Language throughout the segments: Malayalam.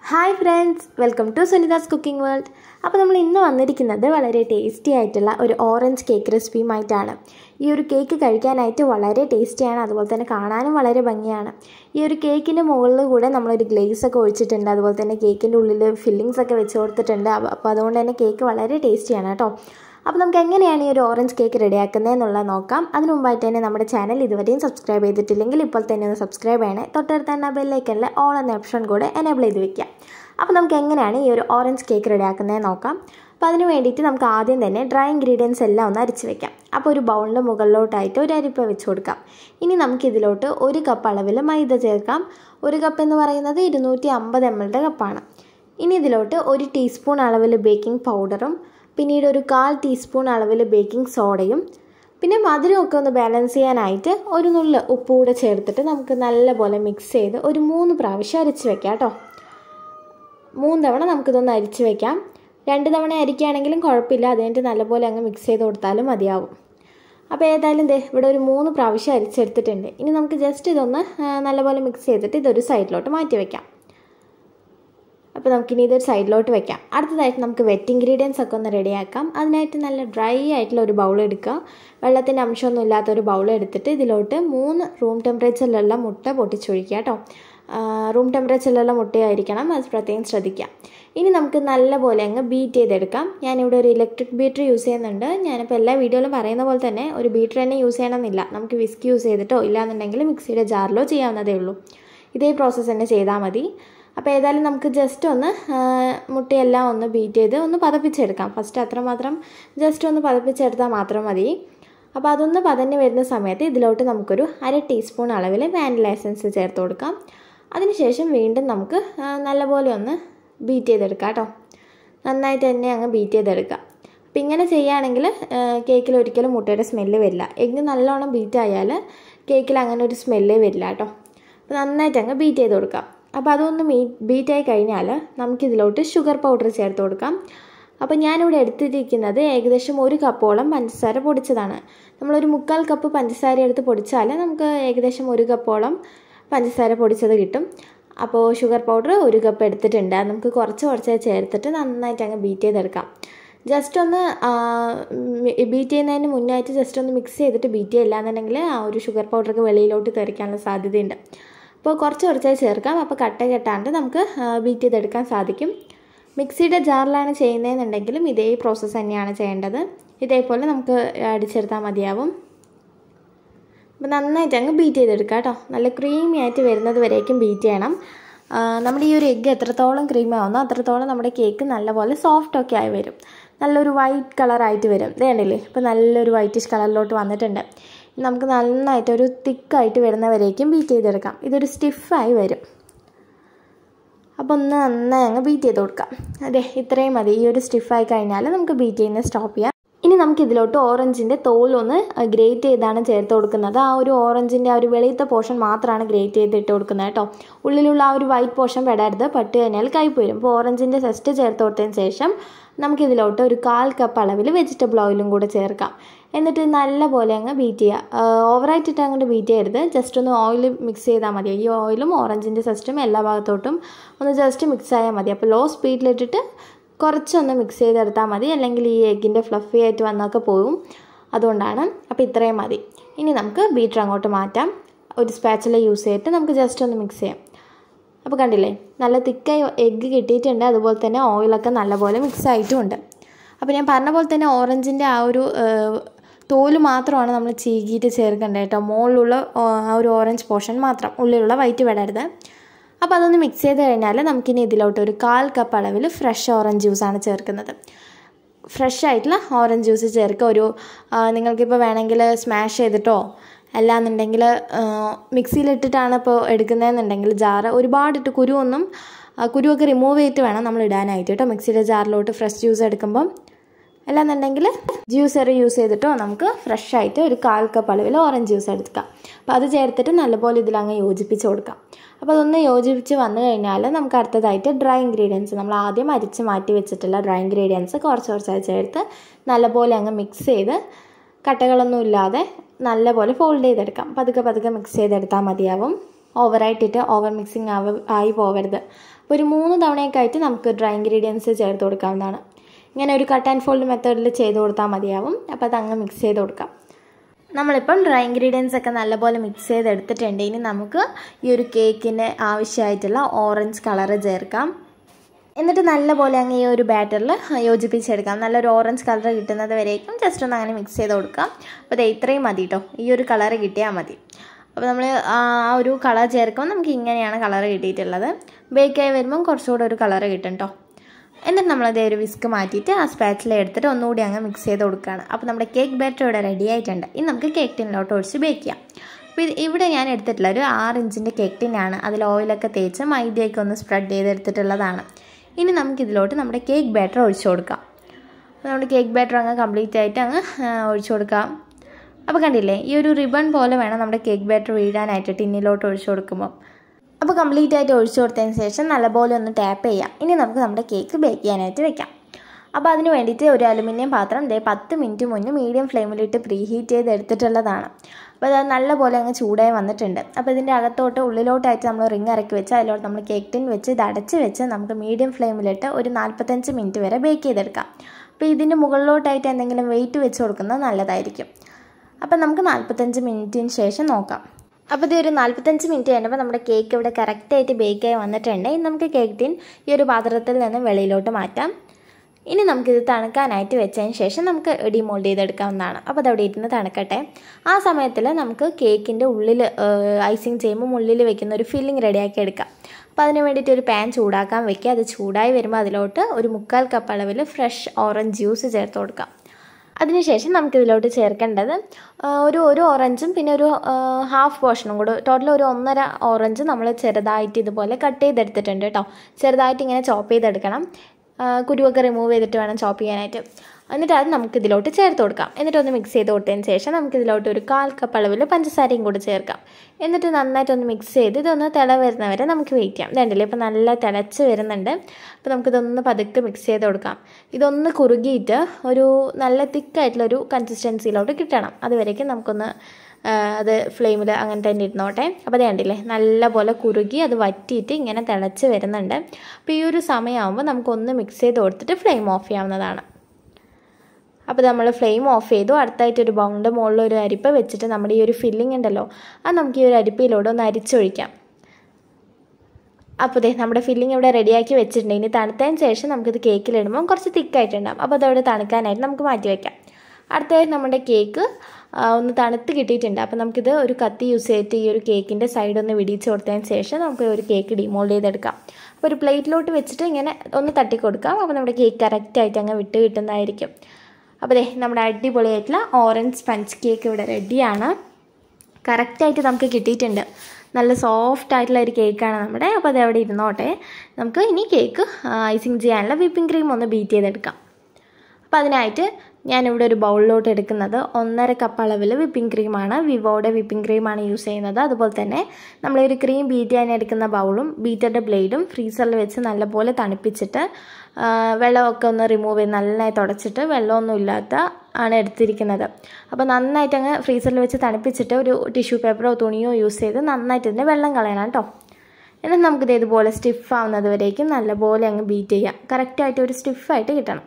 hi friends welcome to Sunitha's cooking world അപ്പോൾ നമ്മൾ ഇന്ന് വന്നിരിക്കുന്നത് വളരെ ടേസ്റ്റി ആയിട്ടുള്ള ഒരു ഓറഞ്ച് കേക്ക് റെസിപ്പിയുമായിട്ടാണ് ഈ ഒരു കേക്ക് കഴിക്കാനായിട്ട് വളരെ ടേസ്റ്റിയാണ് അതുപോലെ തന്നെ കാണാനും വളരെ ഭംഗിയാണ് ഈ ഒരു കേക്കിൻ്റെ മുകളിൽ കൂടെ നമ്മളൊരു ഗ്ലേസ് ഒക്കെ ഒഴിച്ചിട്ടുണ്ട് അതുപോലെ തന്നെ കേക്കിൻ്റെ ഉള്ളിൽ ഫില്ലിങ്സ് ഒക്കെ വെച്ച് കൊടുത്തിട്ടുണ്ട് അപ്പോൾ അതുകൊണ്ട് തന്നെ കേക്ക് വളരെ ടേസ്റ്റിയാണ് കേട്ടോ അപ്പോൾ നമുക്ക് എങ്ങനെയാണ് ഈ ഒരു ഓറഞ്ച് കേക്ക് റെഡിയാക്കുന്നത് എന്നുള്ളത് നോക്കാം അതിന് മുമ്പായിട്ട് തന്നെ നമ്മുടെ ചാനൽ ഇതുവരെയും സബ്സ്ക്രൈബ് ചെയ്തിട്ടില്ലെങ്കിൽ ഇപ്പോൾ തന്നെ ഒന്ന് സബ്സ്ക്രൈബ് ചെയ്യണേ തൊട്ടടുത്ത് തന്നെ ബെല്ലൈക്കനിലെ ഓൾ എന്ന ഓപ്ഷൻ കൂടെ എനേബിൾ ചെയ്ത് വെക്കാം അപ്പോൾ നമുക്ക് എങ്ങനെയാണ് ഈ ഒരു ഓറഞ്ച് കേക്ക് റെഡിയാക്കുന്നത് നോക്കാം അപ്പോൾ അതിന് വേണ്ടിയിട്ട് നമുക്ക് ആദ്യം തന്നെ ഡ്രൈ ഇൻഗ്രീഡിയൻസ് എല്ലാം ഒന്ന് അരിച്ച് വെക്കാം അപ്പോൾ ഒരു ബൗളിൻ്റെ മുകളിലോട്ടായിട്ട് ഒരു അരിപ്പ വെച്ച് കൊടുക്കാം ഇനി നമുക്ക് ഇതിലോട്ട് ഒരു കപ്പ് അളവിൽ മൈദ ചേർക്കാം ഒരു കപ്പ് എന്ന് പറയുന്നത് ഇരുന്നൂറ്റി അമ്പത് എം എല്ലിൻ്റെ കപ്പാണ് ഇനി ഇതിലോട്ട് ഒരു ടീസ്പൂൺ അളവിൽ ബേക്കിംഗ് പൗഡറും പിന്നീട് ഒരു കാൽ ടീസ്പൂൺ അളവിൽ ബേക്കിംഗ് സോഡയും പിന്നെ മധുരമൊക്കെ ഒന്ന് ബാലൻസ് ചെയ്യാനായിട്ട് ഒരു നുള്ള് ഉപ്പ് കൂടെ ചേർത്തിട്ട് നമുക്ക് നല്ലപോലെ മിക്സ് ചെയ്ത് ഒരു മൂന്ന് പ്രാവശ്യം അരിച്ച് വെക്കാം കേട്ടോ മൂന്ന് തവണ നമുക്കിതൊന്ന് അരിച്ച് വെക്കാം രണ്ട് തവണ അരിക്കുകയാണെങ്കിലും കുഴപ്പമില്ല അതിനായിട്ട് നല്ലപോലെ അങ്ങ് മിക്സ് ചെയ്ത് കൊടുത്താലും മതിയാവും അപ്പോൾ ഏതായാലും ദേ ഇവിടെ ഒരു മൂന്ന് പ്രാവശ്യം അരിച്ചെടുത്തിട്ടുണ്ട് ഇനി നമുക്ക് ജസ്റ്റ് ഇതൊന്ന് നല്ലപോലെ മിക്സ് ചെയ്തിട്ട് ഇതൊരു സൈഡിലോട്ട് മാറ്റി വെക്കാം അപ്പോൾ നമുക്കിനി ഇതൊരു സൈഡിലോട്ട് വെക്കാം അടുത്തതായിട്ട് നമുക്ക് വെറ്റ് ഇൻഗ്രീഡിയൻസ് ഒക്കെ ഒന്ന് റെഡിയാക്കാം അതിനായിട്ട് നല്ല ഡ്രൈ ആയിട്ടുള്ള ഒരു ബൗൾ എടുക്കുക വെള്ളത്തിൻ്റെ അംശമൊന്നും ഇല്ലാത്ത ഒരു ബൗൾ എടുത്തിട്ട് ഇതിലോട്ട് മൂന്ന് റൂം ടെമ്പറേച്ചറിലുള്ള മുട്ട പൊട്ടിച്ചൊഴിക്കുക കേട്ടോ റൂം ടെമ്പറേച്ചറിലുള്ള മുട്ടയായിരിക്കണം അത് പ്രത്യേകം ശ്രദ്ധിക്കാം ഇനി നമുക്ക് നല്ലപോലെ അങ്ങ് ബീറ്റ് ചെയ്തെടുക്കാം ഞാനിവിടെ ഒരു ഇലക്ട്രിക് ബീറ്റർ യൂസ് ചെയ്യുന്നുണ്ട് ഞാനിപ്പോൾ എല്ലാ വീഡിയോയിലും പറയുന്ന പോലെ തന്നെ ഒരു ബീറ്റർ തന്നെ യൂസ് ചെയ്യണമെന്നില്ല നമുക്ക് വിസ്ക് യൂസ് ചെയ്തിട്ടോ ഇല്ലാന്നുണ്ടെങ്കിൽ മിക്സിയുടെ ജാറിലോ ചെയ്യാവുന്നതേ ഉള്ളൂ ഇതേ പ്രോസസ്സ് തന്നെ ചെയ്താൽ മതി അപ്പോൾ ഏതായാലും നമുക്ക് ജസ്റ്റ് ഒന്ന് മുട്ടയെല്ലാം ഒന്ന് ബീറ്റ് ചെയ്ത് ഒന്ന് പതപ്പിച്ചെടുക്കാം ഫസ്റ്റ് അത്രമാത്രം ജസ്റ്റ് ഒന്ന് പതപ്പിച്ചെടുത്താൽ മാത്രം മതി അപ്പോൾ അതൊന്ന് പതഞ്ഞ് വരുന്ന സമയത്ത് ഇതിലോട്ട് നമുക്കൊരു അര ടീസ്പൂൺ അളവിൽ വാനില എസൻസ് ചേർത്ത് കൊടുക്കാം അതിനുശേഷം വീണ്ടും നമുക്ക് നല്ലപോലെ ഒന്ന് ബീറ്റ് ചെയ്തെടുക്കാം കേട്ടോ നന്നായിട്ട് തന്നെ അങ്ങ് ബീറ്റ് ചെയ്തെടുക്കാം അപ്പം ഇങ്ങനെ ചെയ്യുകയാണെങ്കിൽ കേക്കിൽ ഒരിക്കലും മുട്ടയുടെ സ്മെല്ല് വരില്ല എഗ്ഗ് നല്ലോണം ബീറ്റ് ആയാൽ കേക്കിൽ അങ്ങനെ ഒരു സ്മെല്ലേ വരില്ല കേട്ടോ അപ്പോൾ നന്നായിട്ട് അങ്ങ് ബീറ്റ് ചെയ്ത് കൊടുക്കാം അപ്പോൾ അതൊന്ന് മീ ബീറ്റായി കഴിഞ്ഞാൽ നമുക്കിതിലോട്ട് ഷുഗർ പൗഡർ ചേർത്ത് കൊടുക്കാം അപ്പോൾ ഞാനിവിടെ എടുത്തിരിക്കുന്നത് ഏകദേശം ഒരു കപ്പോളം പഞ്ചസാര പൊടിച്ചതാണ് നമ്മളൊരു മുക്കാൽ കപ്പ് പഞ്ചസാര എടുത്ത് പൊടിച്ചാൽ നമുക്ക് ഏകദേശം ഒരു കപ്പോളം പഞ്ചസാര പൊടിച്ചത് കിട്ടും അപ്പോൾ ഷുഗർ പൗഡർ ഒരു കപ്പ് എടുത്തിട്ടുണ്ട് നമുക്ക് കുറച്ച് കുറച്ച് ചേർത്തിട്ട് നന്നായിട്ട് അങ്ങ് ബീറ്റ് ചെയ്തെടുക്കാം ജസ്റ്റ് ഒന്ന് ബീറ്റ് ചെയ്യുന്നതിന് മുന്നായിട്ട് ജസ്റ്റ് ഒന്ന് മിക്സ് ചെയ്തിട്ട് ബീറ്റ് ചെയ്യില്ല എന്നുണ്ടെങ്കിൽ ആ ഒരു ഷുഗർ പൗഡർക്ക് വെളിയിലോട്ട് തെറിക്കാനുള്ള സാധ്യതയുണ്ട് അപ്പോൾ കുറച്ച് കുറച്ചായി ചേർക്കാം അപ്പോൾ കട്ട കെട്ടാണ്ട് നമുക്ക് ബീറ്റ് ചെയ്തെടുക്കാൻ സാധിക്കും മിക്സിയുടെ ജാറിലാണ് ചെയ്യുന്നതെന്നുണ്ടെങ്കിലും ഇതേ പ്രോസസ്സ് തന്നെയാണ് ചെയ്യേണ്ടത് ഇതേപോലെ നമുക്ക് അടിച്ചെടുത്താൽ മതിയാവും അപ്പോൾ നന്നായിട്ട് അങ്ങ് ബീറ്റ് ചെയ്തെടുക്കുക കേട്ടോ നല്ല ക്രീമി ആയിട്ട് വരുന്നത് വരേക്കും ബീറ്റ് ചെയ്യണം നമ്മുടെ ഈ ഒരു എഗ്ഗ് എത്രത്തോളം ക്രീമി ആവുന്നോ അത്രത്തോളം നമ്മുടെ കേക്ക് നല്ലപോലെ സോഫ്റ്റ് ഒക്കെ ആയി വരും നല്ലൊരു വൈറ്റ് കളറായിട്ട് വരും ഇതേണ്ടല്ലേ ഇപ്പോൾ നല്ലൊരു വൈറ്റിഷ് കളറിലോട്ട് വന്നിട്ടുണ്ട് നമുക്ക് നന്നായിട്ട് ഒരു തിക്കായിട്ട് വരുന്നവരേക്കും ബീറ്റ് ചെയ്തെടുക്കാം ഇതൊരു സ്റ്റിഫായി വരും അപ്പോൾ ഒന്ന് നന്നായി അങ്ങ് ബീറ്റ് ചെയ്ത് കൊടുക്കാം അതെ ഇത്രയും മതി ഈ ഒരു സ്റ്റിഫായി കഴിഞ്ഞാൽ നമുക്ക് ബീറ്റ് ചെയ്യുന്നത് സ്റ്റോപ്പ് ചെയ്യാം ഇനി നമുക്ക് ഇതിലോട്ട് ഓറഞ്ചിൻ്റെ തോലൊന്ന് ഗ്രേറ്റ് ചെയ്താണ് ചേർത്ത് കൊടുക്കുന്നത് ആ ഒരു ഓറഞ്ചിൻ്റെ ആ ഒരു വെളിയത്തെ പോർഷൻ മാത്രമാണ് ഗ്രേറ്റ് ചെയ്ത് ഇട്ട് കൊടുക്കുന്നത് കേട്ടോ ഉള്ളിലുള്ള ആ ഒരു വൈറ്റ് പോർഷൻ പെടരുത് പട്ട് കഴിഞ്ഞാൽ കയ്പ് വരും അപ്പോൾ ഓറഞ്ചിൻ്റെ സെസ്റ്റ് ചേർത്ത് കൊടുത്തതിന് ശേഷം നമുക്കിതിലോട്ട് ഒരു കാൽ കപ്പ് അളവിൽ വെജിറ്റബിൾ ഓയിലും കൂടെ ചേർക്കാം എന്നിട്ട് നല്ലപോലെ അങ്ങ് ബീറ്റ് ചെയ്യുക ഓവറായിട്ടിട്ട് അങ്ങോട്ട് ബീറ്റ് ചെയ്യരുത് ജസ്റ്റ് ഒന്ന് ഓയിൽ മിക്സ് ചെയ്താൽ മതി ഈ ഓയിലും ഓറഞ്ചിൻ്റെ സെസ്റ്റും എല്ലാ ഭാഗത്തോട്ടും ഒന്ന് ജസ്റ്റ് മിക്സ് ആയാൽ മതി അപ്പോൾ ലോ സ്പീഡിലിട്ടിട്ട് കുറച്ചൊന്ന് മിക്സ് ചെയ്തെടുത്താൽ മതി അല്ലെങ്കിൽ ഈ എഗ്ഗിൻ്റെ ഫ്ലഫി ആയിട്ട് വന്നൊക്കെ പോകും അതുകൊണ്ടാണ് അപ്പോൾ ഇത്രയും മതി ഇനി നമുക്ക് ബീറ്റർ അങ്ങോട്ട് മാറ്റാം ഒരു സ്പാച്ചില യൂസ് ചെയ്തിട്ട് നമുക്ക് ജസ്റ്റ് ഒന്ന് മിക്സ് ചെയ്യാം അപ്പോൾ കണ്ടില്ലേ നല്ല തിക്കായി എഗ്ഗ് കിട്ടിയിട്ടുണ്ട് അതുപോലെ തന്നെ ഓയിലൊക്കെ നല്ലപോലെ മിക്സ് ആയിട്ടുമുണ്ട് അപ്പോൾ ഞാൻ പറഞ്ഞ പോലെ തന്നെ ഓറഞ്ചിൻ്റെ ആ ഒരു തോല് മാത്രമാണ് നമ്മൾ ചീകിയിട്ട് ചേർക്കേണ്ടത് കേട്ടോ മുകളിലുള്ള ആ ഒരു ഓറഞ്ച് പോർഷൻ മാത്രം ഉള്ളിലുള്ള വൈറ്റ് വിടരുത് അപ്പോൾ അതൊന്ന് മിക്സ് ചെയ്ത് കഴിഞ്ഞാൽ നമുക്കിനി ഇതിലോട്ട് ഒരു കാൽ കപ്പ് അളവിൽ ഫ്രഷ് ഓറഞ്ച് ജ്യൂസാണ് ചേർക്കുന്നത് ഫ്രഷ് ആയിട്ടുള്ള ഓറഞ്ച് ജ്യൂസ് ചേർക്കുക ഒരു നിങ്ങൾക്കിപ്പോൾ വേണമെങ്കിൽ സ്മാഷ് ചെയ്തിട്ടോ അല്ലാന്നുണ്ടെങ്കിൽ മിക്സിയിലിട്ടിട്ടാണ് ഇപ്പോൾ എടുക്കുന്നതെന്നുണ്ടെങ്കിൽ ജാറ് ഒരുപാടിട്ട് കുരുവൊന്നും കുരുവൊക്കെ റിമൂവ് ചെയ്തിട്ട് വേണം നമ്മൾ ഇടാനായിട്ട് കേട്ടോ മിക്സിയുടെ ജാറിലോട്ട് ഫ്രഷ് ജ്യൂസ് എടുക്കുമ്പം അല്ലാന്നുണ്ടെങ്കിൽ ജ്യൂസർ യൂസ് ചെയ്തിട്ടോ നമുക്ക് ഫ്രഷ് ആയിട്ട് ഒരു കാൽ കപ്പ് അളവിൽ ഓറഞ്ച് ജ്യൂസ് എടുക്കാം അപ്പോൾ അത് ചേർത്തിട്ട് നല്ലപോലെ ഇതിലങ്ങ് യോജിപ്പിച്ച് കൊടുക്കാം അപ്പോൾ അതൊന്ന് യോജിപ്പിച്ച് വന്നു കഴിഞ്ഞാൽ നമുക്ക് അടുത്തതായിട്ട് ഡ്രൈ ഇൻഗ്രീഡിയൻസ് നമ്മൾ ആദ്യം അരിച്ച് മാറ്റി വെച്ചിട്ടുള്ള ഡ്രൈ ഇൻഗ്രീഡിയൻസ് കുറച്ച് കുറച്ചായി ചേർത്ത് നല്ലപോലെ അങ്ങ് മിക്സ് ചെയ്ത് കട്ടകളൊന്നും ഇല്ലാതെ നല്ലപോലെ ഫോൾഡ് ചെയ്തെടുക്കാം പതുക്കെ പതുക്കെ മിക്സ് ചെയ്തെടുത്താൽ മതിയാവും ഓവറായിട്ടിട്ട് ഓവർ മിക്സിങ് ആവ ആയി പോവരുത് അപ്പോൾ ഒരു മൂന്ന് തവണയൊക്കെ ആയിട്ട് നമുക്ക് ഡ്രൈ ഇൻഗ്രീഡിയൻസ് ചേർത്ത് കൊടുക്കാവുന്നതാണ് ഇങ്ങനെ ഒരു കട്ട് ആൻഡ് ഫോൾഡ് മെത്തേഡിൽ ചെയ്ത് കൊടുത്താൽ മതിയാവും അപ്പോൾ അതങ്ങ് മിക്സ് ചെയ്ത് കൊടുക്കാം നമ്മളിപ്പം ഡ്രൈ ഇൻഗ്രീഡിയൻസ് ഒക്കെ നല്ലപോലെ മിക്സ് ചെയ്തെടുത്തിട്ടുണ്ട് ഇനി നമുക്ക് ഈ ഒരു കേക്കിന് ആവശ്യമായിട്ടുള്ള ഓറഞ്ച് കളറ് ചേർക്കാം എന്നിട്ട് നല്ലപോലെ അങ്ങ് ഈ ഒരു ബാറ്ററിൽ യോജിപ്പിച്ചെടുക്കാം നല്ലൊരു ഓറഞ്ച് കളർ കിട്ടുന്നത് വരേക്കും ജസ്റ്റ് ഒന്ന് അങ്ങനെ മിക്സ് ചെയ്ത് കൊടുക്കാം അപ്പോൾ ഇത് ഇത്രയും മതി കേട്ടോ ഈ ഒരു കളർ കിട്ടിയാൽ മതി അപ്പോൾ നമ്മൾ ആ ഒരു കളർ ചേർക്കുമ്പോൾ നമുക്ക് ഇങ്ങനെയാണ് കളർ കിട്ടിയിട്ടുള്ളത് ബേക്കായി വരുമ്പം കുറച്ചുകൂടെ ഒരു കളർ കിട്ടും കേട്ടോ എന്നിട്ട് നമ്മളത് ഒരു വിസ്ക് മാറ്റിയിട്ട് ആ സ്പാച്ചില എടുത്തിട്ട് ഒന്നുകൂടി അങ്ങ് മിക്സ് ചെയ്ത് കൊടുക്കുകയാണ് അപ്പോൾ നമ്മുടെ കേക്ക് ബാറ്റർ ഇവിടെ റെഡി ആയിട്ടുണ്ട് ഇനി നമുക്ക് കേക്ക് ടിന്നിലോട്ട് ഒഴിച്ച് ബേക്ക് ചെയ്യാം അപ്പോൾ ഇത് ഇവിടെ ഞാൻ എടുത്തിട്ടുള്ള ഒരു ആറ് ഇഞ്ചിൻ്റെ കേക്ക് ടിന്നാണ് അതിൽ ഓയിലൊക്കെ തേച്ച് മൈദയൊക്കെ ഒന്ന് സ്പ്രെഡ് ചെയ്തെടുത്തിട്ടുള്ളതാണ് ഇനി നമുക്കിതിലോട്ട് നമ്മുടെ കേക്ക് ബാറ്റർ ഒഴിച്ചു കൊടുക്കാം അപ്പോൾ നമ്മുടെ കേക്ക് ബാറ്റർ അങ്ങ് കംപ്ലീറ്റ് ആയിട്ട് അങ്ങ് ഒഴിച്ചു കൊടുക്കാം അപ്പോൾ കണ്ടില്ലേ ഈ ഒരു റിബൺ പോലെ വേണം നമ്മുടെ കേക്ക് ബാറ്റർ വീഴാനായിട്ട് ടിന്നിലോട്ട് ഒഴിച്ചു കൊടുക്കുമ്പോൾ അപ്പോൾ കംപ്ലീറ്റ് ആയിട്ട് ഒഴിച്ചു കൊടുത്തതിന് ശേഷം നല്ലപോലെ ഒന്ന് ടാപ്പ് ചെയ്യാം ഇനി നമുക്ക് നമ്മുടെ കേക്ക് ബേക്ക് ചെയ്യാനായിട്ട് വെക്കാം അപ്പോൾ അതിന് വേണ്ടിയിട്ട് ഒരു അലുമിനിയം പാത്രം ദേ പത്ത് മിനിറ്റ് മുന്നേ മീഡിയം ഫ്ലെയിമിലിട്ട് പ്രീ ഹീറ്റ് ചെയ്ത് എടുത്തിട്ടുള്ളതാണ് അപ്പോൾ അത് നല്ലപോലെ അങ്ങ് ചൂടായി വന്നിട്ടുണ്ട് അപ്പോൾ ഇതിൻ്റെ അകത്തോട്ട് ഉള്ളിലോട്ടായിട്ട് നമ്മൾ റിങ് ഇറക്കി വെച്ച് അതിലോട്ട് നമ്മൾ കേക്ക് ടിൻ വെച്ച് ഇത് അടച്ച് വെച്ച് നമുക്ക് മീഡിയം ഫ്ലെയിമിലിട്ട് ഒരു നാൽപ്പത്തഞ്ച് മിനിറ്റ് വരെ ബേക്ക് ചെയ്തെടുക്കാം അപ്പോൾ ഇതിൻ്റെ മുകളിലോട്ടായിട്ട് എന്തെങ്കിലും വെയിറ്റ് വെച്ച് കൊടുക്കുന്നത് നല്ലതായിരിക്കും അപ്പോൾ നമുക്ക് നാൽപ്പത്തഞ്ച് മിനിറ്റിന് ശേഷം നോക്കാം അപ്പോൾ ഇത് ഒരു നാൽപ്പത്തഞ്ച് മിനിറ്റ് കഴിഞ്ഞപ്പോൾ നമ്മുടെ കേക്ക് ഇവിടെ കറക്റ്റായിട്ട് ബേക്കായി വന്നിട്ടുണ്ട് ഇനി നമുക്ക് കേക്ക് ടിൻ ഈ ഒരു പാത്രത്തിൽ നിന്ന് വെളിയിലോട്ട് മാറ്റാം ഇനി നമുക്കിത് തണുക്കാനായിട്ട് വെച്ചതിന് ശേഷം നമുക്ക് ഡിമോൾഡ് ചെയ്തെടുക്കാവുന്നതാണ് അപ്പോൾ അതവിടെ ഇരുന്ന് തണുക്കട്ടെ ആ സമയത്തിൽ നമുക്ക് കേക്കിൻ്റെ ഉള്ളിൽ ഐസിങ് ചെയ്യുമ്പോൾ ഉള്ളിൽ വെക്കുന്ന ഒരു ഫില്ലിംഗ് റെഡിയാക്കി എടുക്കാം അപ്പോൾ അതിന് വേണ്ടിയിട്ട് ഒരു പാൻ ചൂടാക്കാൻ വെക്കുക അത് ചൂടായി വരുമ്പോൾ അതിലോട്ട് ഒരു മുക്കാൽ കപ്പ് അളവിൽ ഫ്രഷ് ഓറഞ്ച് ജ്യൂസ് ചേർത്ത് കൊടുക്കാം അതിനുശേഷം നമുക്കിതിലോട്ട് ചേർക്കേണ്ടത് ഒരു ഒരു ഓറഞ്ചും പിന്നെ ഒരു ഹാഫ് പോർഷനും കൂടെ ടോട്ടൽ ഒരു ഒന്നര ഓറഞ്ച് നമ്മൾ ചെറുതായിട്ട് ഇതുപോലെ കട്ട് ചെയ്തെടുത്തിട്ടുണ്ട് കേട്ടോ ചെറുതായിട്ട് ഇങ്ങനെ ചോപ്പ് ചെയ്തെടുക്കണം കുരുവൊക്കെ റിമൂവ് ചെയ്തിട്ട് വേണം ചോപ്പ് ചെയ്യാനായിട്ട് എന്നിട്ട് അത് നമുക്ക് ഇതിലോട്ട് ചേർത്ത് കൊടുക്കാം എന്നിട്ട് ഒന്ന് മിക്സ് ചെയ്ത് കൊടുത്തതിന് ശേഷം നമുക്ക് ഇതിലോട്ട് ഒരു കാൽ കപ്പ് അളവിൽ പഞ്ചസാരയും കൂടി ചേർക്കാം എന്നിട്ട് നന്നായിട്ടൊന്ന് മിക്സ് ചെയ്ത് ഇതൊന്ന് തിള വരുന്നവരെ നമുക്ക് വെയിറ്റ് ചെയ്യാം രണ്ടില്ലേ ഇപ്പോൾ നല്ല തിളച്ച് വരുന്നുണ്ട് അപ്പോൾ നമുക്കിതൊന്ന് പതുക്കെ മിക്സ് ചെയ്ത് കൊടുക്കാം ഇതൊന്ന് കുറുകിയിട്ട് ഒരു നല്ല തിക്കായിട്ടുള്ളൊരു കൺസിസ്റ്റൻസിയിലോട്ട് കിട്ടണം അതുവരേക്കും നമുക്കൊന്ന് അത് ഫ്ലെയിമിൽ അങ്ങനെ തന്നെ ഇരുന്നോട്ടെ അപ്പോൾ അത് കണ്ടില്ലേ നല്ലപോലെ കുറുകി അത് വറ്റിയിട്ട് ഇങ്ങനെ തിളച്ച് വരുന്നുണ്ട് അപ്പോൾ ഈ ഒരു സമയമാകുമ്പോൾ നമുക്കൊന്ന് മിക്സ് ചെയ്ത് കൊടുത്തിട്ട് ഫ്ലെയിം ഓഫ് ചെയ്യാവുന്നതാണ് അപ്പോൾ നമ്മൾ ഫ്ലെയിം ഓഫ് ചെയ്തു അടുത്തായിട്ട് ഒരു ബൗണ്ട് മുകളിൽ ഒരു അരിപ്പ വെച്ചിട്ട് നമ്മുടെ ഈ ഒരു ഫില്ലിംഗ് ഉണ്ടല്ലോ അത് നമുക്ക് ഈ ഒരു അരിപ്പയിലൂടെ ഒന്ന് അരിച്ചൊഴിക്കാം അപ്പോൾ ദേ നമ്മുടെ ഫില്ലിംഗ് ഇവിടെ റെഡിയാക്കി വെച്ചിട്ടുണ്ട് ഇനി തണുത്തതിന് ശേഷം നമുക്കിത് കേക്കിലിടുമ്പോൾ കുറച്ച് തിക്കായിട്ടുണ്ടാകും അപ്പോൾ അതവിടെ തണുക്കാനായിട്ട് നമുക്ക് മാറ്റി വയ്ക്കാം അടുത്തതായിട്ട് നമ്മുടെ കേക്ക് ഒന്ന് തണുത്ത് കിട്ടിയിട്ടുണ്ട് അപ്പോൾ നമുക്കിത് ഒരു കത്തി യൂസ് ചെയ്തിട്ട് ഈ ഒരു കേക്കിൻ്റെ സൈഡ് ഒന്ന് വിടിച്ച് കൊടുത്തതിന് ശേഷം നമുക്ക് ഒരു കേക്ക് ഡിമോൾഡ് ചെയ്തെടുക്കാം അപ്പോൾ ഒരു പ്ലേറ്റിലോട്ട് വെച്ചിട്ട് ഇങ്ങനെ ഒന്ന് തട്ടി കൊടുക്കാം അപ്പോൾ നമ്മുടെ കേക്ക് കറക്റ്റായിട്ട് അങ്ങ് വിട്ട് കിട്ടുന്നതായിരിക്കും അപ്പോൾ ദേ നമ്മുടെ അടിപൊളിയായിട്ടുള്ള ഓറഞ്ച് സ്പഞ്ച് കേക്ക് ഇവിടെ റെഡിയാണ് കറക്റ്റായിട്ട് നമുക്ക് കിട്ടിയിട്ടുണ്ട് നല്ല സോഫ്റ്റ് ആയിട്ടുള്ള ഒരു കേക്കാണ് നമ്മുടെ അപ്പോൾ അത് അവിടെ ഇരുന്നോട്ടെ നമുക്ക് ഇനി കേക്ക് ഐസിങ് ചെയ്യാനുള്ള വിപ്പിംഗ് ക്രീം ഒന്ന് ബീറ്റ് ചെയ്തെടുക്കാം അപ്പോൾ അതിനായിട്ട് ഞാനിവിടെ ഒരു ബൗളിലോട്ട് എടുക്കുന്നത് ഒന്നര കപ്പ് അളവിൽ വിപ്പിംഗ് ക്രീമാണ് വിവോയുടെ വിപ്പിംഗ് ക്രീമാണ് യൂസ് ചെയ്യുന്നത് അതുപോലെ തന്നെ നമ്മളൊരു ക്രീം ബീറ്റ് ചെയ്യാൻ എടുക്കുന്ന ബൗളും ബീറ്ററുടെ ബ്ലേഡും ഫ്രീസറിൽ വെച്ച് നല്ലപോലെ തണുപ്പിച്ചിട്ട് വെള്ളമൊക്കെ ഒന്ന് റിമൂവ് ചെയ്ത് നന്നായി തുടച്ചിട്ട് വെള്ളമൊന്നും ഇല്ലാത്ത ആണ് എടുത്തിരിക്കുന്നത് അപ്പോൾ നന്നായിട്ട് അങ്ങ് ഫ്രീസറിൽ വെച്ച് തണുപ്പിച്ചിട്ട് ഒരു ടിഷ്യൂ പേപ്പറോ തുണിയോ യൂസ് ചെയ്ത് നന്നായിട്ട് ഇതിൻ്റെ വെള്ളം കളയണം കേട്ടോ എന്നിട്ട് നമുക്കിത് ഇതുപോലെ സ്റ്റിഫ് ആവുന്നത് വരേക്കും നല്ലപോലെ അങ്ങ് ബീറ്റ് ചെയ്യാം കറക്റ്റായിട്ട് ഒരു സ്റ്റിഫായിട്ട് കിട്ടണം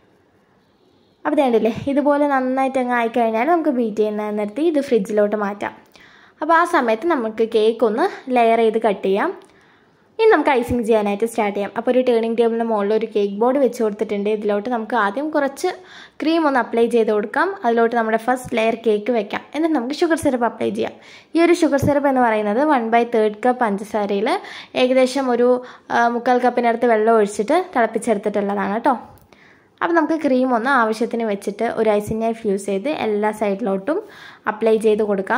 അപ്പോൾ വേണ്ടില്ലേ ഇതുപോലെ നന്നായിട്ട് അങ്ങ് ആയിക്കഴിഞ്ഞാൽ നമുക്ക് ബീറ്റ് ചെയ്യുന്ന നിർത്തി ഇത് ഫ്രിഡ്ജിലോട്ട് മാറ്റാം അപ്പോൾ ആ സമയത്ത് നമുക്ക് കേക്ക് ഒന്ന് ലെയർ ചെയ്ത് കട്ട് ചെയ്യാം ഇനി നമുക്ക് ഐസിങ് ചെയ്യാനായിട്ട് സ്റ്റാർട്ട് ചെയ്യാം അപ്പോൾ ഒരു ടേണിംഗ് ടേബിളിന് മുകളിൽ ഒരു കേക്ക് ബോർഡ് വെച്ച് കൊടുത്തിട്ടുണ്ട് ഇതിലോട്ട് നമുക്ക് ആദ്യം കുറച്ച് ക്രീം ഒന്ന് അപ്ലൈ ചെയ്ത് കൊടുക്കാം അതിലോട്ട് നമ്മുടെ ഫസ്റ്റ് ലെയർ കേക്ക് വെക്കാം എന്നിട്ട് നമുക്ക് ഷുഗർ സിറപ്പ് അപ്ലൈ ചെയ്യാം ഈ ഒരു ഷുഗർ സിറപ്പ് എന്ന് പറയുന്നത് വൺ ബൈ തേർഡ് കപ്പ് പഞ്ചസാരയിൽ ഏകദേശം ഒരു മുക്കാൽ കപ്പിനടുത്ത് വെള്ളം ഒഴിച്ചിട്ട് തിളപ്പിച്ചെടുത്തിട്ടുള്ളതാണ് കേട്ടോ അപ്പോൾ നമുക്ക് ക്രീം ഒന്ന് ആവശ്യത്തിന് വെച്ചിട്ട് ഒരു ഐസിങ് നൈഫ് യൂസ് ചെയ്ത് എല്ലാ സൈഡിലോട്ടും അപ്ലൈ ചെയ്ത് കൊടുക്കാം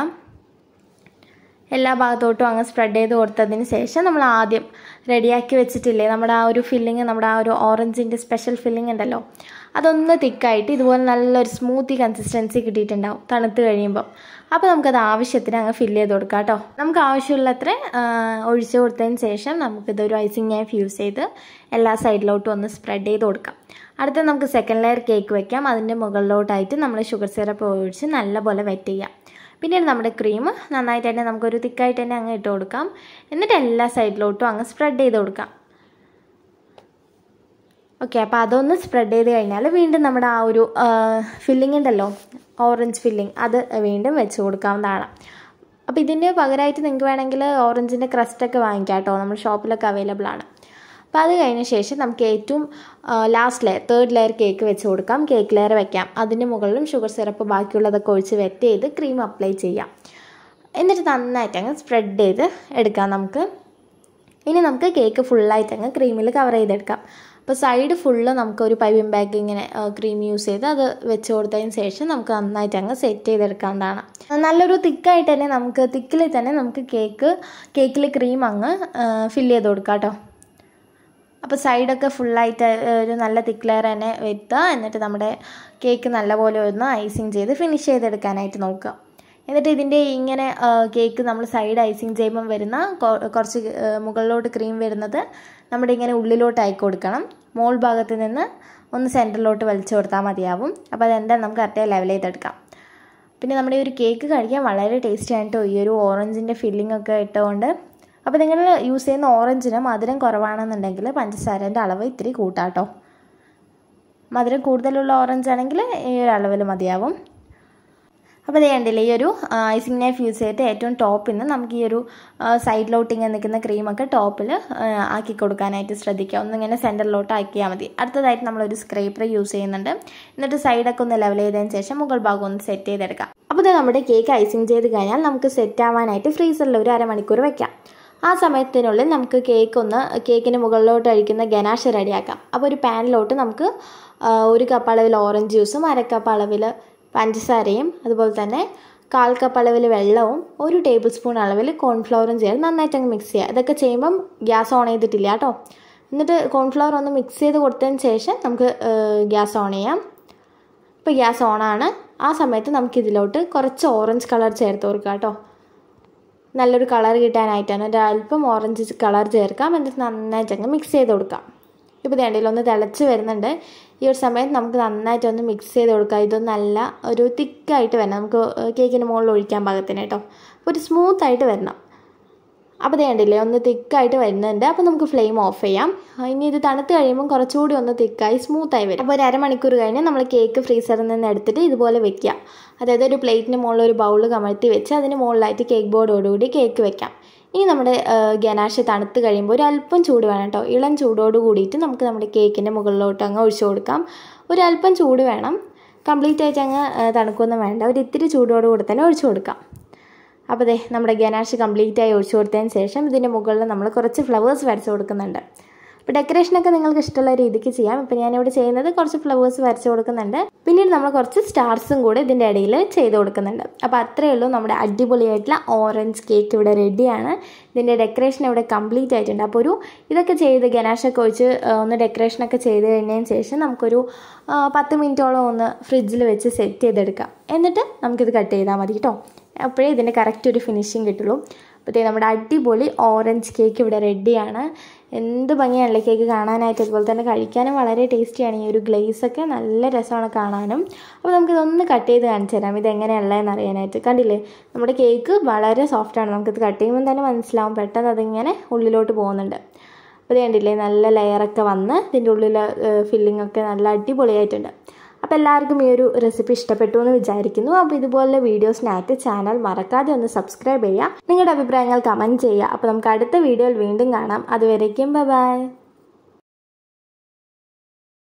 എല്ലാ ഭാഗത്തോട്ടും അങ്ങ് സ്പ്രെഡ് ചെയ്ത് കൊടുത്തതിന് ശേഷം നമ്മൾ ആദ്യം റെഡിയാക്കി വെച്ചിട്ടില്ലേ നമ്മുടെ ആ ഒരു ഫില്ലിങ് നമ്മുടെ ആ ഒരു ഓറഞ്ചിൻ്റെ സ്പെഷ്യൽ ഫില്ലിംഗ് ഉണ്ടല്ലോ അതൊന്ന് തിക്കായിട്ട് ഇതുപോലെ നല്ലൊരു സ്മൂത്തി കൺസിസ്റ്റൻസി കിട്ടിയിട്ടുണ്ടാവും തണുത്ത് കഴിയുമ്പോൾ അപ്പോൾ നമുക്കത് ആവശ്യത്തിന് അങ്ങ് ഫില്ല് ചെയ്ത് കൊടുക്കാം കേട്ടോ നമുക്ക് ആവശ്യമുള്ളത്ര ഒഴിച്ച് കൊടുത്തതിന് ശേഷം നമുക്കിതൊരു ഐസിങ് നൈഫ് യൂസ് ചെയ്ത് എല്ലാ സൈഡിലോട്ടും ഒന്ന് സ്പ്രെഡ് ചെയ്ത് കൊടുക്കാം അടുത്ത നമുക്ക് സെക്കൻഡ് ലെയർ കേക്ക് വെക്കാം അതിൻ്റെ മുകളിലോട്ടായിട്ട് നമ്മൾ ഷുഗർ സിറപ്പ് ഒഴിച്ച് നല്ലപോലെ വെറ്റ് ചെയ്യാം പിന്നീട് നമ്മുടെ ക്രീം നന്നായിട്ട് തന്നെ നമുക്കൊരു തിക്കായിട്ട് തന്നെ അങ്ങ് ഇട്ട് കൊടുക്കാം എന്നിട്ട് എല്ലാ സൈഡിലോട്ടും അങ്ങ് സ്പ്രെഡ് ചെയ്ത് കൊടുക്കാം ഓക്കെ അപ്പോൾ അതൊന്ന് സ്പ്രെഡ് ചെയ്ത് കഴിഞ്ഞാൽ വീണ്ടും നമ്മുടെ ആ ഒരു ഫില്ലിംഗ് ഉണ്ടല്ലോ ഓറഞ്ച് ഫില്ലിംഗ് അത് വീണ്ടും വെച്ച് കൊടുക്കാവുന്നതാണ് അപ്പോൾ ഇതിന് പകരമായിട്ട് നിങ്ങൾക്ക് വേണമെങ്കിൽ ഓറഞ്ചിൻ്റെ ക്രസ്റ്റൊക്കെ വാങ്ങിക്കാം കേട്ടോ നമ്മുടെ ഷോപ്പിലൊക്കെ അവൈലബിൾ ആണ് അപ്പോൾ അത് കഴിഞ്ഞ ശേഷം നമുക്ക് ഏറ്റവും last layer third layer cake വെച്ച് കൊടുക്കാം കേക്ക് ലെയർ വെക്കാം അതിന് മുകളിലും ഷുഗർ സിറപ്പ് ബാക്കിയുള്ളതൊക്കെ ഒഴിച്ച് വെറ്റ് ചെയ്ത് ക്രീം അപ്ലൈ ചെയ്യാം എന്നിട്ട് നന്നായിട്ട് അങ്ങ് സ്പ്രെഡ് ചെയ്ത് എടുക്കാം നമുക്ക് ഇനി നമുക്ക് കേക്ക് ഫുള്ളായിട്ട് അങ്ങ് ക്രീമിൽ കവർ ചെയ്തെടുക്കാം അപ്പോൾ സൈഡ് ഫുള്ള് നമുക്ക് ഒരു പൈപ്പിംഗ് ബാഗ് ഇങ്ങനെ ക്രീം യൂസ് ചെയ്ത് അത് വെച്ച് കൊടുത്തതിന് ശേഷം നമുക്ക് നന്നായിട്ട് അങ്ങ് സെറ്റ് ചെയ്തെടുക്കാവുന്നതാണ് നല്ലൊരു തിക്കായിട്ട് തന്നെ നമുക്ക് തിക്കിൽ തന്നെ നമുക്ക് കേക്ക് കേക്കിൽ ക്രീം അങ്ങ് ഫില്ല് ചെയ്ത് കൊടുക്കാം കേട്ടോ അപ്പോൾ സൈഡൊക്കെ ഫുള്ളായിട്ട് ഒരു നല്ല തിക്ക് ലെയർ തന്നെ വെത്തുക എന്നിട്ട് നമ്മുടെ കേക്ക് നല്ലപോലെ ഒന്ന് ഐസിങ് ചെയ്ത് ഫിനിഷ് ചെയ്തെടുക്കാനായിട്ട് നോക്കുക എന്നിട്ട് ഇതിൻ്റെ ഇങ്ങനെ കേക്ക് നമ്മൾ സൈഡ് ഐസിങ് ചെയ്യുമ്പം വരുന്ന കുറച്ച് മുകളിലോട്ട് ക്രീം വരുന്നത് നമ്മുടെ ഇങ്ങനെ ഉള്ളിലോട്ട് ആയി കൊടുക്കണം മോൾ ഭാഗത്ത് നിന്ന് ഒന്ന് സെൻറ്ററിലോട്ട് വലിച്ചു കൊടുത്താൽ മതിയാവും അപ്പോൾ അതെന്താ നമുക്ക് കറക്റ്റ് ലെവൽ ചെയ്തെടുക്കാം പിന്നെ നമ്മുടെ ഈ ഒരു കേക്ക് കഴിക്കാൻ വളരെ ടേസ്റ്റി ആയിട്ടോ ഈ ഒരു ഓറഞ്ചിൻ്റെ ഫില്ലിംഗ് ഒക്കെ ഇട്ടുകൊണ്ട് അപ്പോൾ നിങ്ങൾ യൂസ് ചെയ്യുന്ന ഓറഞ്ചിന് മധുരം കുറവാണെന്നുണ്ടെങ്കിൽ പഞ്ചസാരൻ്റെ അളവ് ഇത്തിരി കൂട്ടാട്ടോ മധുരം കൂടുതലുള്ള ഓറഞ്ച് ആണെങ്കിൽ ഈ ഒരു അളവിൽ മതിയാവും അപ്പോൾ ഇത് കണ്ടില്ലേ ഈ ഒരു ഐസിങ് നൈഫ് യൂസ് ചെയ്തിട്ട് ഏറ്റവും ടോപ്പിൽ നിന്ന് നമുക്ക് ഈ ഒരു സൈഡിലോട്ട് ഇങ്ങനെ നിൽക്കുന്ന ക്രീമൊക്കെ ടോപ്പിൽ ആക്കി കൊടുക്കാനായിട്ട് ശ്രദ്ധിക്കുക ഒന്നിങ്ങനെ സെൻറ്ററിലോട്ട് ആക്കിയാൽ മതി അടുത്തതായിട്ട് നമ്മളൊരു സ്ക്രൈപ്പർ യൂസ് ചെയ്യുന്നുണ്ട് എന്നിട്ട് സൈഡൊക്കെ ഒന്ന് ലെവൽ ചെയ്തതിന് ശേഷം മുകൾ ഭാഗം ഒന്ന് സെറ്റ് ചെയ്തെടുക്കാം അപ്പോൾ ഇത് നമ്മുടെ കേക്ക് ഐസിങ് ചെയ്ത് കഴിഞ്ഞാൽ നമുക്ക് സെറ്റ് ആവാനായിട്ട് ഫ്രീസറിൽ ഒരു അരമണിക്കൂർ വെക്കാം ആ സമയത്തിനുള്ളിൽ നമുക്ക് കേക്ക് ഒന്ന് കേക്കിന് മുകളിലോട്ട് അഴിക്കുന്ന ഗനാഷ് റെഡിയാക്കാം അപ്പോൾ ഒരു പാനിലോട്ട് നമുക്ക് ഒരു കപ്പ് അളവിൽ ഓറഞ്ച് ജ്യൂസും അര കപ്പ് അളവിൽ പഞ്ചസാരയും അതുപോലെ തന്നെ കാൽ കപ്പ് അളവിൽ വെള്ളവും ഒരു ടേബിൾ സ്പൂൺ അളവിൽ കോൺഫ്ലവറും ചേർത്ത് നന്നായിട്ട് അങ്ങ് മിക്സ് ചെയ്യുക ഇതൊക്കെ ചെയ്യുമ്പം ഗ്യാസ് ഓൺ ചെയ്തിട്ടില്ല കേട്ടോ എന്നിട്ട് കോൺഫ്ലവർ ഒന്ന് മിക്സ് ചെയ്ത് കൊടുത്തതിന് ശേഷം നമുക്ക് ഗ്യാസ് ഓൺ ചെയ്യാം ഇപ്പോൾ ഗ്യാസ് ഓണാണ് ആ സമയത്ത് നമുക്ക് ഇതിലോട്ട് കുറച്ച് ഓറഞ്ച് കളർ ചേർത്ത് കൊടുക്കാം കേട്ടോ നല്ലൊരു കളർ കിട്ടാനായിട്ടാണ് ഒരു അല്പം ഓറഞ്ച് കളർ ചേർക്കാം എന്നിട്ട് നന്നായിട്ട് അങ്ങ് മിക്സ് ചെയ്ത് കൊടുക്കാം ഇപ്പോൾ വേണ്ടിയില്ല ഒന്ന് തിളച്ച് വരുന്നുണ്ട് ഈ ഒരു സമയത്ത് നമുക്ക് നന്നായിട്ട് ഒന്ന് മിക്സ് ചെയ്ത് കൊടുക്കാം ഇത് നല്ല ഒരു തിക്കായിട്ട് വരണം നമുക്ക് കേക്കിന് മുകളിൽ ഒഴിക്കാൻ പാകത്തിന് കേട്ടോ അപ്പോൾ ഒരു സ്മൂത്തായിട്ട് വരണം അപ്പോൾ വേണ്ടില്ലേ ഒന്ന് തിക്കായിട്ട് വരുന്നുണ്ട് അപ്പോൾ നമുക്ക് ഫ്ലെയിം ഓഫ് ചെയ്യാം ഇനി ഇത് തണുത്ത് കഴിയുമ്പോൾ കുറച്ചുകൂടി ഒന്ന് തിക്കായി സ്മൂത്തായി വരും അപ്പോൾ ഒരു അരമണിക്കൂർ കഴിഞ്ഞ് നമ്മൾ കേക്ക് ഫ്രീസറിൽ നിന്ന് എടുത്തിട്ട് ഇതുപോലെ വെക്കുക അതായത് ഒരു പ്ലേറ്റിന് മുകളിൽ ഒരു ബൗൾ കമഴ്ത്തി വെച്ച് അതിന് മുകളിലായിട്ട് കേക്ക് ബോർഡോടുകൂടി കേക്ക് വെക്കാം ഇനി നമ്മുടെ ഗനാഷ് തണുത്ത് കഴിയുമ്പോൾ ഒരു അല്പം ചൂട് വേണം കേട്ടോ ഇളം ചൂടോട് കൂടിയിട്ട് നമുക്ക് നമ്മുടെ കേക്കിൻ്റെ മുകളിലോട്ട് അങ്ങ് ഒഴിച്ചു കൊടുക്കാം ഒരു അല്പം ചൂട് വേണം കംപ്ലീറ്റ് ആയിട്ട് അങ്ങ് തണുക്കൊന്നും വേണ്ട ഒരു ഇത്തിരി ചൂടോട് കൂടി തന്നെ ഒഴിച്ചു കൊടുക്കാം അപ്പോൾ ദേ നമ്മുടെ ഗനാഷ് കംപ്ലീറ്റ് ആയി ഒഴിച്ചു കൊടുത്തതിന് ശേഷം ഇതിൻ്റെ മുകളിൽ നമ്മൾ കുറച്ച് ഫ്ലവേഴ്സ് വരച്ച് കൊടുക്കുന്നുണ്ട് അപ്പോൾ ഡെക്കറേഷനൊക്കെ നിങ്ങൾക്ക് ഇഷ്ടമുള്ള രീതിക്ക് ചെയ്യാം ഇപ്പോൾ ഞാനിവിടെ ചെയ്യുന്നത് കുറച്ച് ഫ്ലവേഴ്സ് വരച്ച് കൊടുക്കുന്നുണ്ട് പിന്നീട് നമ്മൾ കുറച്ച് സ്റ്റാർസും കൂടെ ഇതിൻ്റെ ഇടയിൽ ചെയ്ത് കൊടുക്കുന്നുണ്ട് അപ്പോൾ അത്രയേ ഉള്ളൂ നമ്മുടെ അടിപൊളിയായിട്ടുള്ള ഓറഞ്ച് കേക്ക് ഇവിടെ റെഡിയാണ് ഇതിൻ്റെ ഡെക്കറേഷൻ ഇവിടെ കംപ്ലീറ്റ് ആയിട്ടുണ്ട് അപ്പോൾ ഒരു ഇതൊക്കെ ചെയ്ത് ഗനാഷൊക്കെ ഒഴിച്ച് ഒന്ന് ഡെക്കറേഷനൊക്കെ ചെയ്ത് കഴിഞ്ഞതിന് ശേഷം നമുക്കൊരു പത്ത് മിനിറ്റോളം ഒന്ന് ഫ്രിഡ്ജിൽ വെച്ച് സെറ്റ് ചെയ്തെടുക്കാം എന്നിട്ട് നമുക്കിത് കട്ട് ചെയ്താൽ മതി കേട്ടോ അപ്പോഴേ ഇതിൻ്റെ കറക്റ്റ് ഒരു ഫിനിഷിങ് കിട്ടുള്ളൂ അപ്പോഴത്തേ നമ്മുടെ അടിപൊളി ഓറഞ്ച് കേക്ക് ഇവിടെ റെഡിയാണ് എന്ത് ഭംഗിയാണല്ലേ കേക്ക് കാണാനായിട്ട് അതുപോലെ തന്നെ കഴിക്കാനും വളരെ ടേസ്റ്റിയാണ് ഈ ഒരു ഗ്ലേസൊക്കെ നല്ല രസമാണ് കാണാനും അപ്പോൾ നമുക്കിതൊന്ന് കട്ട് ചെയ്ത് കാണിച്ചു തരാം ഇതെങ്ങനെയുള്ളതെന്ന് അറിയാനായിട്ട് കണ്ടില്ലേ നമ്മുടെ കേക്ക് വളരെ സോഫ്റ്റാണ് നമുക്കിത് കട്ട് ചെയ്യുമ്പോൾ തന്നെ മനസ്സിലാവും പെട്ടെന്ന് അതിങ്ങനെ ഉള്ളിലോട്ട് പോകുന്നുണ്ട് അപ്പോൾ ഇത് കണ്ടില്ലേ നല്ല ലെയറൊക്കെ വന്ന് ഇതിൻ്റെ ഉള്ളിൽ ഫില്ലിംഗ് ഒക്കെ നല്ല അടിപൊളിയായിട്ടുണ്ട് അപ്പോൾ എല്ലാവർക്കും ഈ ഒരു റെസിപ്പി ഇഷ്ടപ്പെട്ടു എന്ന് വിചാരിക്കുന്നു അപ്പോൾ ഇതുപോലുള്ള വീഡിയോസിനായിട്ട് ചാനൽ മറക്കാതെ ഒന്ന് സബ്സ്ക്രൈബ് ചെയ്യുക നിങ്ങളുടെ അഭിപ്രായങ്ങൾ കമൻറ്റ് ചെയ്യുക അപ്പോൾ നമുക്ക് അടുത്ത വീഡിയോയിൽ വീണ്ടും കാണാം അതുവരേക്കും ബൈ